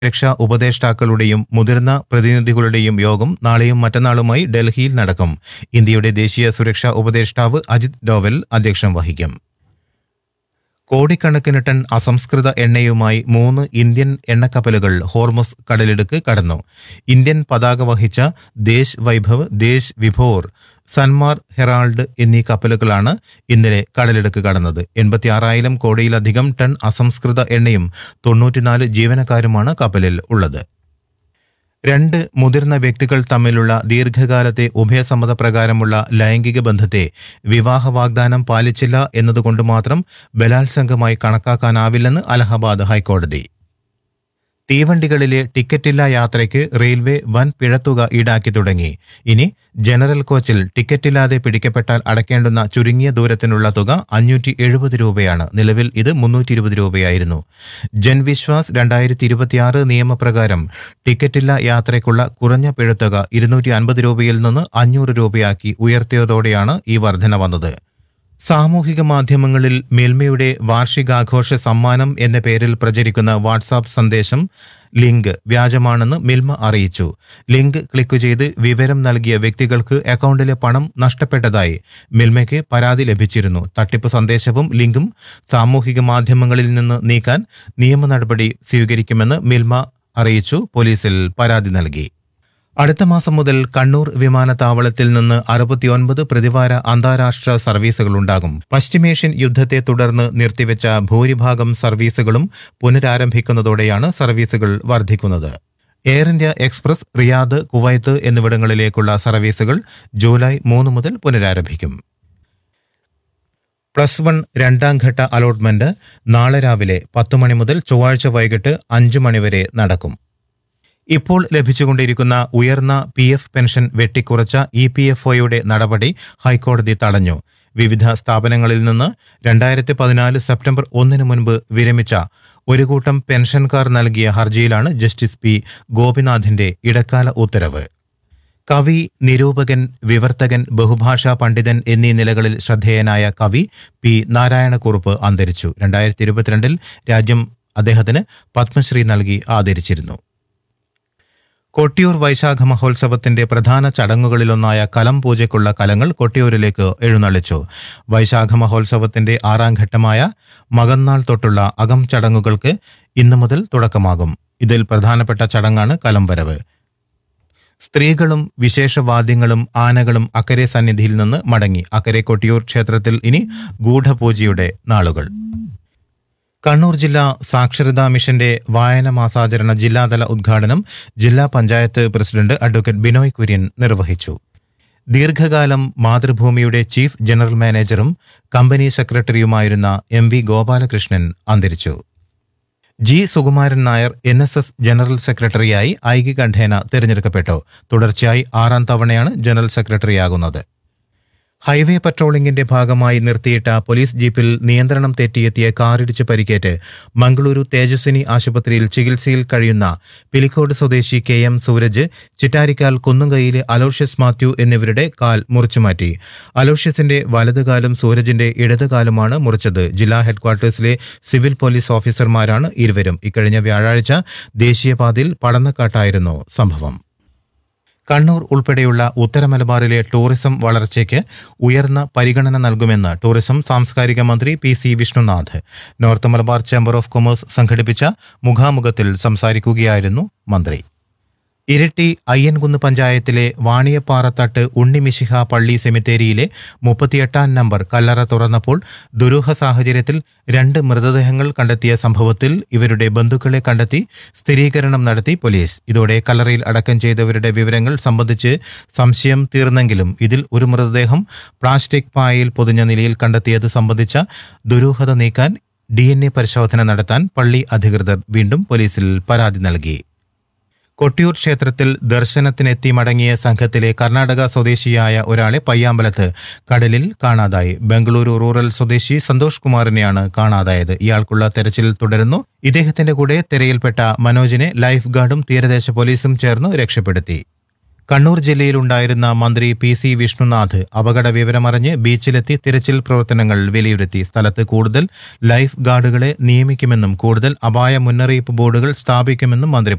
രക്ഷാ ഉപദേഷ്ടാക്കളുടെയും മുതിർന്ന പ്രതിനിധികളുടെയും യോഗം നാളെയും മറ്റന്നാളുമായി ഡൽഹിയിൽ നടക്കും ഇന്ത്യയുടെ ദേശീയ സുരക്ഷാ ഉപദേഷ്ടാവ് അജിത് ഡോവൽ അധ്യക്ഷം വഹിക്കും കോടിക്കണക്കിന് ടൺ അസംസ്കൃത എണ്ണയുമായി മൂന്ന് ഇന്ത്യൻ എണ്ണക്കപ്പലുകൾ ഹോർമസ് കടലിടുക്ക് കടന്നു ഇന്ത്യൻ പതാക വഹിച്ച ദേശ് വൈഭവ് ദേശ് വിഭോർ സൻമാർ ഹെറാൾഡ് എന്നീ കപ്പലുകളാണ് ഇന്നലെ കടലിടുക്ക് കടന്നത് എൺപത്തിയാറായിരം കോടിയിലധികം ടൺ അസംസ്കൃത എണ്ണയും തൊണ്ണൂറ്റിനാല് ജീവനക്കാരുമാണ് കപ്പലിൽ ഉള്ളത് രണ്ട് മുതിർന്ന വ്യക്തികൾ തമ്മിലുള്ള ദീർഘകാലത്തെ ഉഭയസമ്മതപ്രകാരമുള്ള ലൈംഗിക ബന്ധത്തെ വിവാഹ വാഗ്ദാനം പാലിച്ചില്ല എന്നതുകൊണ്ട് മാത്രം ബലാത്സംഗമായി കണക്കാക്കാനാവില്ലെന്ന് അലഹബാദ് ഹൈക്കോടതി തീവണ്ടികളിലെ ടിക്കറ്റില്ലാ യാത്രയ്ക്ക് റെയിൽവേ വൻ പിഴത്തുക ഈടാക്കി തുടങ്ങി ഇനി ജനറൽ കോച്ചിൽ ടിക്കറ്റില്ലാതെ പിടിക്കപ്പെട്ടാൽ അടയ്ക്കേണ്ടുന്ന ചുരുങ്ങിയ ദൂരത്തിനുള്ള തുക അഞ്ഞൂറ്റി എഴുപത് രൂപയാണ് നിലവിൽ ഇത് മുന്നൂറ്റി ഇരുപത് രൂപയായിരുന്നു ജൻവിശ്വാസ് രണ്ടായിരത്തി ഇരുപത്തിയാറ് നിയമപ്രകാരം ടിക്കറ്റില്ല യാത്രയ്ക്കുള്ള കുറഞ്ഞ പിഴത്തുക ഇരുന്നൂറ്റി അൻപത് രൂപയിൽ നിന്ന് അഞ്ഞൂറ് രൂപയാക്കി ഉയർത്തിയതോടെയാണ് ഈ വർധന വന്നത് സാമൂഹിക മാധ്യമങ്ങളിൽ മിൽമയുടെ വാർഷികാഘോഷ സമ്മാനം എന്ന പേരിൽ പ്രചരിക്കുന്ന വാട്സാപ്പ് സന്ദേശം ലിങ്ക് വ്യാജമാണെന്ന് മിൽമ അറിയിച്ചു ലിങ്ക് ക്ലിക്ക് ചെയ്ത് വിവരം നൽകിയ വ്യക്തികൾക്ക് അക്കൗണ്ടിലെ പണം നഷ്ടപ്പെട്ടതായി മിൽമയ്ക്ക് പരാതി ലഭിച്ചിരുന്നു തട്ടിപ്പ് സന്ദേശവും ലിങ്കും സാമൂഹിക മാധ്യമങ്ങളിൽ നിന്ന് നീക്കാൻ നിയമ നടപടി സ്വീകരിക്കുമെന്ന് മിൽമ അറിയിച്ചു പോലീസിൽ പരാതി നൽകി അടുത്ത മാസം മുതൽ കണ്ണൂർ വിമാനത്താവളത്തിൽ നിന്ന് അറുപത്തിയൊൻപത് പ്രതിവാര അന്താരാഷ്ട്ര സർവീസുകളുണ്ടാകും പശ്ചിമേഷ്യൻ യുദ്ധത്തെ തുടർന്ന് നിർത്തിവെച്ച ഭൂരിഭാഗം സർവീസുകളും പുനരാരംഭിക്കുന്നതോടെയാണ് സർവീസുകൾ വർദ്ധിക്കുന്നത് Air India Express Riyadh Kuwait എന്നിവിടങ്ങളിലേക്കുള്ള സർവീസുകൾ ജൂലൈ മൂന്ന് മുതൽ പുനരാരംഭിക്കും പ്ലസ് വൺ രണ്ടാം ഘട്ട അലോട്ട്മെന്റ് നാളെ രാവിലെ പത്ത് മണി മുതൽ ചൊവ്വാഴ്ച വൈകിട്ട് അഞ്ച് മണിവരെ നടക്കും ഇപ്പോൾ ലഭിച്ചുകൊണ്ടിരിക്കുന്ന ഉയർന്ന പി എഫ് പെൻഷൻ വെട്ടിക്കുറച്ച ഇ പി എഫ് ഒയുടെ നടപടി ഹൈക്കോടതി തടഞ്ഞു വിവിധ സ്ഥാപനങ്ങളിൽ നിന്ന് രണ്ടായിരത്തി പതിനാല് സെപ്റ്റംബർ ഒന്നിന് മുൻപ് വിരമിച്ച ഒരു കൂട്ടം പെൻഷൻകാർ നൽകിയ ഹർജിയിലാണ് ജസ്റ്റിസ് പി ഗോപിനാഥിന്റെ ഇടക്കാല ഉത്തരവ് കവി നിരൂപകൻ വിവർത്തകൻ ബഹുഭാഷാ പണ്ഡിതൻ എന്നീ നിലകളിൽ ശ്രദ്ധേയനായ കവി പി നാരായണക്കുറുപ്പ് അന്തരിച്ചു രണ്ടായിരത്തി ഇരുപത്തിരണ്ടിൽ രാജ്യം അദ്ദേഹത്തിന് പത്മശ്രീ നൽകി ആദരിച്ചിരുന്നു കൊട്ടിയൂർ വൈശാഖ മഹോത്സവത്തിന്റെ പ്രധാന ചടങ്ങുകളിലൊന്നായ കലം പൂജയ്ക്കുള്ള കലങ്ങൾ കൊട്ടിയൂരിലേക്ക് എഴുന്നള്ളിച്ചു വൈശാഖ മഹോത്സവത്തിന്റെ ആറാം ഘട്ടമായ മകന്നാൾ തൊട്ടുള്ള അകം ചടങ്ങുകൾക്ക് ഇന്നു മുതൽ തുടക്കമാകും ഇതിൽ പ്രധാനപ്പെട്ട ചടങ്ങാണ് കലം വരവ് സ്ത്രീകളും വിശേഷവാദ്യങ്ങളും ആനകളും അക്കരെ സന്നിധിയിൽ നിന്ന് മടങ്ങി അക്കരെ കൊട്ടിയൂർ ക്ഷേത്രത്തിൽ ഇനി ഗൂഢപൂജയുടെ നാളുകൾ കണ്ണൂർ ജില്ലാ സാക്ഷരതാ മിഷന്റെ വായന മാസാചരണ ജില്ലാതല ഉദ്ഘാടനം ജില്ലാ പഞ്ചായത്ത് പ്രസിഡന്റ് അഡ്വക്കേറ്റ് ബിനോയ് കുര്യൻ നിർവഹിച്ചു ദീർഘകാലം മാതൃഭൂമിയുടെ ചീഫ് ജനറൽ മാനേജറും കമ്പനി സെക്രട്ടറിയുമായിരുന്ന എം വി ഗോപാലകൃഷ്ണൻ അന്തരിച്ചു G Sukumaran Nair N S S general സെക്രട്ടറിയായി ഐക്യകണ്ഠേന തിരഞ്ഞെടുക്കപ്പെട്ടു തുടർച്ചയായി ആറാം തവണയാണ് ജനറൽ സെക്രട്ടറിയാകുന്നത് ഹൈവേ പട്രോളിംഗിന്റെ ഭാഗമായി നിർത്തിയിട്ട പോലീസ് ജീപ്പിൽ നിയന്ത്രണം തെറ്റിയെത്തിയ കാറിടിച്ച് പരിക്കേറ്റ് മംഗളൂരു തേജസ്വിനി ആശുപത്രിയിൽ ചികിത്സയിൽ കഴിയുന്ന പിലിക്കോട് സ്വദേശി കെ എം സൂരജ് ചിറ്റാരിക്കാൽ കുന്നുംകൈയിലെ അലോഷ്യസ് മാത്യു എന്നിവരുടെ കാൽ മുറിച്ചുമാറ്റി അലോഷ്യസിന്റെ വലതുകാലും സൂരജിന്റെ ഇടതുകാലുമാണ് മുറിച്ചത് ജില്ലാ ഹെഡ്ക്വാർട്ടേഴ്സിലെ സിവിൽ പോലീസ് ഓഫീസർമാരാണ് ഇരുവരും ഇക്കഴിഞ്ഞ വ്യാഴാഴ്ച ദേശീയപാതയിൽ പടന്നക്കാട്ടായിരുന്നു സംഭവം കണ്ണൂർ ഉൾപ്പെടെയുള്ള ഉത്തര മലബാറിലെ ടൂറിസം വളർച്ചയ്ക്ക് ഉയർന്ന പരിഗണന നൽകുമെന്ന് ടൂറിസം സാംസ്കാരിക മന്ത്രി P C Vishnunath north Malabar chamber of commerce സംഘടിപ്പിച്ച മുഖാമുഖത്തിൽ സംസാരിക്കുകയായിരുന്നു മന്ത്രി ഇരട്ടി അയ്യൻകുന്ന് പഞ്ചായത്തിലെ വാണിയപ്പാറത്തട്ട് ഉണ്ണിമിശിഹ പള്ളി സെമിത്തേരിയിലെ മുപ്പത്തിയെട്ടാം നമ്പർ കല്ലറ തുറന്നപ്പോൾ ദുരൂഹ സാഹചര്യത്തിൽ രണ്ട് മൃതദേഹങ്ങൾ കണ്ടെത്തിയ സംഭവത്തിൽ ഇവരുടെ ബന്ധുക്കളെ കണ്ടെത്തി സ്ഥിരീകരണം നടത്തി പോലീസ് ഇതോടെ കല്ലറയിൽ അടക്കം ചെയ്തവരുടെ വിവരങ്ങൾ സംബന്ധിച്ച് സംശയം തീർന്നെങ്കിലും ഇതിൽ ഒരു മൃതദേഹം പ്ലാസ്റ്റിക് പായയിൽ പൊതിഞ്ഞ നിലയിൽ കണ്ടെത്തിയത് സംബന്ധിച്ച ദുരൂഹത നീക്കാൻ ഡി പരിശോധന നടത്താൻ പള്ളി അധികൃതർ വീണ്ടും പോലീസിൽ പരാതി നൽകി കൊട്ടിയൂർ ക്ഷേത്രത്തിൽ ദർശനത്തിനെത്തി മടങ്ങിയ സംഘത്തിലെ കർണാടക സ്വദേശിയായ ഒരാളെ പയ്യാമ്പലത്ത് കടലിൽ കാണാതായി ബംഗളൂരു റൂറൽ സ്വദേശി സന്തോഷ് കുമാറിനെയാണ് കാണാതായത് ഇയാൾക്കുള്ള തെരച്ചിൽ തുടരുന്നു ഇദ്ദേഹത്തിന്റെ കൂടെ തിരയിൽപ്പെട്ട മനോജിനെ ലൈഫ് ഗാർഡും തീരദേശ പോലീസും ചേർന്ന് രക്ഷപ്പെടുത്തി കണ്ണൂർ ജില്ലയിലുണ്ടായിരുന്ന മന്ത്രി പി സി വിഷ്ണുനാഥ് അപകട വിവരമറിഞ്ഞ് ബീച്ചിലെത്തി തിരച്ചിൽ പ്രവർത്തനങ്ങൾ വിലയിരുത്തി സ്ഥലത്ത് കൂടുതൽ ലൈഫ് ഗാർഡുകളെ നിയമിക്കുമെന്നും കൂടുതൽ അപായ മുന്നറിയിപ്പ് ബോർഡുകൾ സ്ഥാപിക്കുമെന്നും മന്ത്രി